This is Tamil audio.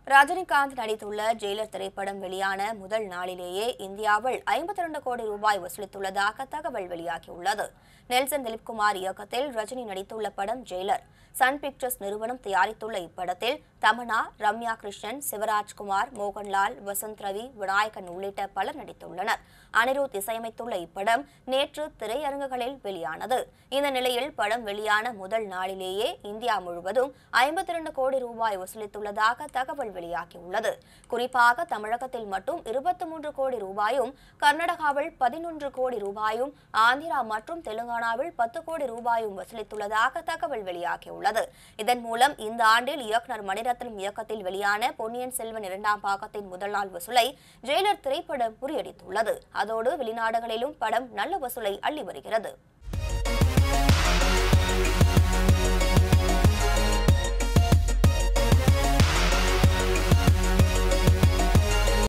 ரஜினிகாந்த் நடித்துள்ள ஜெயிலர் திரைப்படம் வெளியான முதல் நாளிலேயே இந்தியாவில் 52 கோடி ரூபாய் வசூலித்துள்ளதாக தகவல் வெளியாகியுள்ளது நெல்சன் திலீப்குமார் இயக்கத்தில் ரஜினி நடித்துள்ள படம் ஜெயிலர் சன் பிக்சர்ஸ் நிறுவனம் தயாரித்துள்ள இப்படத்தில் தமனா ரம்யா கிருஷ்ணன் சிவராஜ்குமார் மோகன்லால் வசந்த் ரவி விநாயகன் உள்ளிட்ட பலர் நடித்துள்ளனர் அனிருத் இசையமைத்துள்ள இப்படம் நேற்று திரையரங்குகளில் வெளியானது இந்த நிலையில் படம் வெளியான முதல் நாளிலேயே இந்தியா முழுவதும் 52 கோடி ரூபாய் வசூலித்துள்ளதாக தகவல் வெளியாகியுள்ளது குறிப்பாக தமிழகத்தில் மட்டும் 23 கோடி ரூபாயும் கர்நாடகாவில் 11 கோடி ரூபாயும் ஆந்திரா மற்றும் தெலுங்கானாவில் 10 கோடி ரூபாயும் வசூலித்துள்ளதாக தகவல் வெளியாகியுள்ளது இதன் மூலம் இந்த ஆண்டில் இயக்குனர் மணிரத்னம் இயக்கத்தில் வெளியான பொன்னியின் செல்வன் இரண்டாம் பாகத்தின் முதல் நாள் வசூலை ஜெயிலர் திரைப்படம் முறியடித்துள்ளது அதோடு வெளிநாடுகளிலும் படம் நல்ல வசூலை அள்ளி வருகிறது